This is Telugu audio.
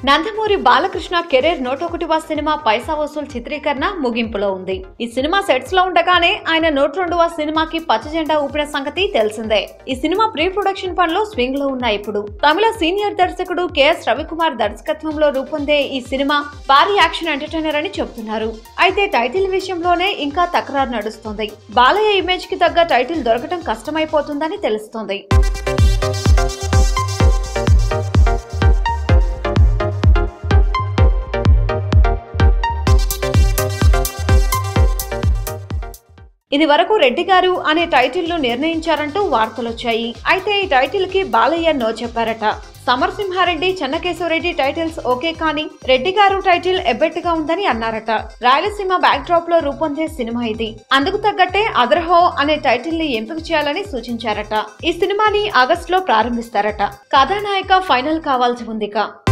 నందమూరి బాలకృష్ణ కెరీర్ నూటొకటివ సినిమా పైసా వసూల్ చిత్రీకరణ ముగింపులో ఉంది ఈ సినిమా సెట్స్ లో ఉండగానే ఆయన నూట రెండవ సినిమాకి పచ్చ జెండా ఊపిన సంగతి తెలిసిందే ఈ సినిమా ప్రీ ప్రొడక్షన్ పనులు స్వింగ్ లో ఉన్నాయి ఇప్పుడు తమిళ సీనియర్ దర్శకుడు కెఎస్ రవికుమార్ దర్శకత్వంలో రూపొందే ఈ సినిమా భారీ యాక్షన్ ఎంటర్టైనర్ అని చెబుతున్నారు అయితే టైటిల్ విషయంలోనే ఇంకా తకరారు నడుస్తుంది బాలయ్య ఇమేజ్ కి తగ్గ టైటిల్ దొరకటం కష్టమైపోతుందని తెలుస్తోంది ఇది వరకు రెడ్డి గారు అనే టైటిల్ ను నిర్ణయించారంటూ వార్తలొచ్చాయి అయితే ఈ టైటిల్ కి బాలయ్య నో చెప్పారట సమరసింహారెడ్డి చెన్నకేశవరెడ్డి టైటిల్స్ ఓకే కానీ రెడ్డి గారు టైటిల్ ఎబ్బెట్టుగా ఉందని అన్నారట రాయలసీమ బ్యాక్ డ్రాప్ లో రూపొందే సినిమా ఇది అందుకు తగ్గట్టే అదర్హో అనే టైటిల్ ని ఎంపిక చేయాలని సూచించారట ఈ సినిమాని ఆగస్ట్ లో ప్రారంభిస్తారట కథానాయిక ఫైనల్ కావాల్సి ఉందిక